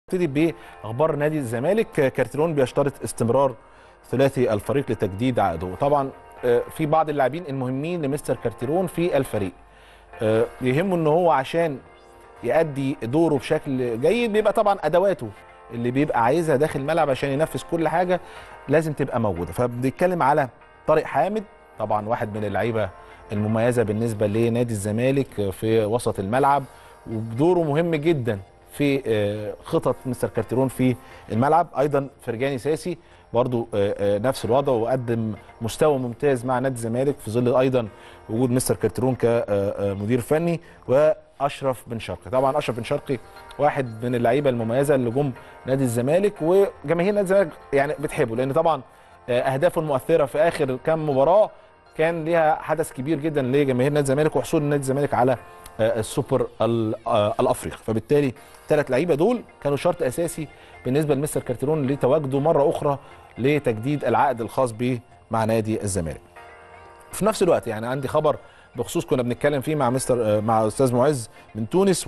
نبتدي باخبار نادي الزمالك كارتيرون بيشترط استمرار ثلاثي الفريق لتجديد عقده طبعا في بعض اللاعبين المهمين لمستر كارتيرون في الفريق يهمه ان هو عشان يؤدي دوره بشكل جيد بيبقى طبعا ادواته اللي بيبقى عايزها داخل الملعب عشان ينفذ كل حاجه لازم تبقى موجوده فبنتكلم على طارق حامد طبعا واحد من اللعيبه المميزه بالنسبه لنادي الزمالك في وسط الملعب ودوره مهم جدا في خطط مستر كارتيرون في الملعب ايضا فرجاني ساسي برضو نفس الوضع وقدم مستوى ممتاز مع نادي الزمالك في ظل ايضا وجود مستر كارتيرون كمدير فني واشرف بن شرقي طبعا اشرف بن شرقي واحد من اللعيبه المميزه اللي جم نادي الزمالك وجماهير نادي الزمالك يعني بتحبه لان طبعا اهدافه المؤثره في اخر كام مباراه كان ليها حدث كبير جدا لجماهير نادي الزمالك وحصول نادي الزمالك على السوبر الافريقي فبالتالي ثلاث لعيبه دول كانوا شرط اساسي بالنسبه لمستر كارتيرون لتواجده مره اخرى لتجديد العقد الخاص به مع نادي الزمالك في نفس الوقت يعني عندي خبر بخصوص كنا بنتكلم فيه مع مستر مع استاذ معز من تونس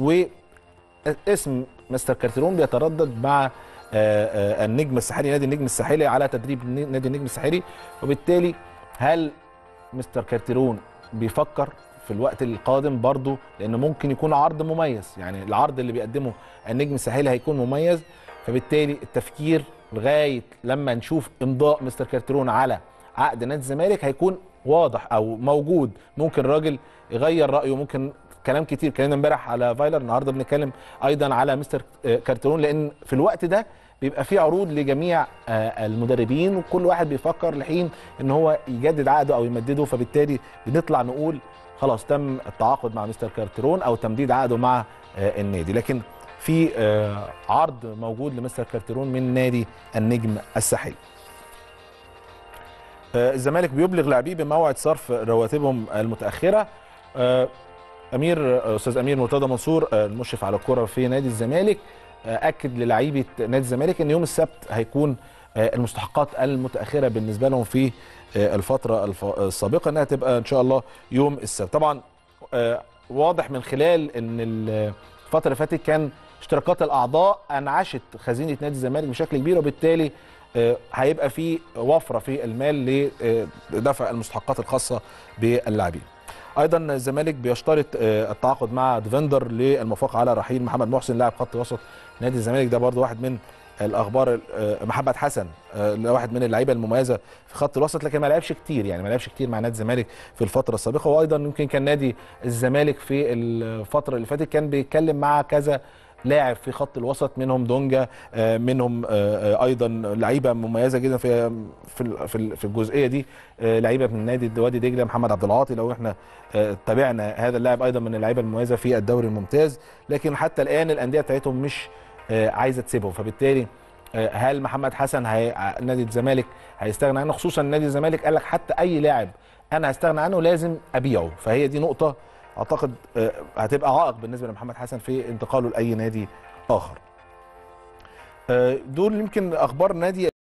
واسم مستر كارتيرون بيتردد مع النجم الساحلي نادي النجم الساحلي على تدريب نادي النجم الساحلي وبالتالي هل مستر كارتيرون بيفكر في الوقت القادم برضه لان ممكن يكون عرض مميز يعني العرض اللي بيقدمه النجم الساحلي هيكون مميز فبالتالي التفكير لغايه لما نشوف امضاء مستر كارتيرون على عقد نادي الزمالك هيكون واضح او موجود ممكن الراجل يغير رايه ممكن كلام كتير اتكلمنا امبارح على فايلر النهارده بنتكلم ايضا على مستر كارتيرون لان في الوقت ده بيبقى في عروض لجميع المدربين وكل واحد بيفكر لحين ان هو يجدد عقده او يمدده فبالتالي بنطلع نقول خلاص تم التعاقد مع مستر كارتيرون او تمديد عقده مع النادي لكن في عرض موجود لمستر كارتيرون من نادي النجم الساحلي الزمالك بيبلغ لاعبيه بموعد صرف رواتبهم المتاخره امير استاذ امير مرتضى منصور المشرف على الكره في نادي الزمالك اكد للاعيبه نادي الزمالك ان يوم السبت هيكون المستحقات المتاخره بالنسبه لهم في الفتره السابقه انها تبقى ان شاء الله يوم السبت طبعا واضح من خلال ان الفتره اللي فاتت كان اشتراكات الاعضاء انعشت خزينه نادي الزمالك بشكل كبير وبالتالي هيبقى في وفره في المال لدفع المستحقات الخاصه باللاعبين ايضا الزمالك بيشترط التعاقد مع ديفندر للموافقه على رحيل محمد محسن لاعب خط وسط نادي الزمالك ده برضو واحد من الاخبار محمد حسن واحد من اللعيبه المميزه في خط الوسط لكن ما لعبش كتير يعني ما لعبش كتير مع نادي الزمالك في الفتره السابقه وايضا يمكن كان نادي الزمالك في الفتره اللي فاتت كان بيتكلم مع كذا لاعب في خط الوسط منهم دونجا منهم ايضا لعيبه مميزه جدا في في في الجزئيه دي لعيبه من نادي وادي دجله محمد عبد العاطي لو احنا تابعنا هذا اللاعب ايضا من اللعيبه المميزه في الدوري الممتاز لكن حتى الان الانديه بتاعتهم مش عايزه تسيبه فبالتالي هل محمد حسن هي نادي الزمالك هيستغنى عنه خصوصا نادي الزمالك قال لك حتى اي لاعب انا هستغنى عنه لازم ابيعه فهي دي نقطه اعتقد هتبقى عائق بالنسبه لمحمد حسن في انتقاله لاي نادي اخر دول يمكن اخبار نادي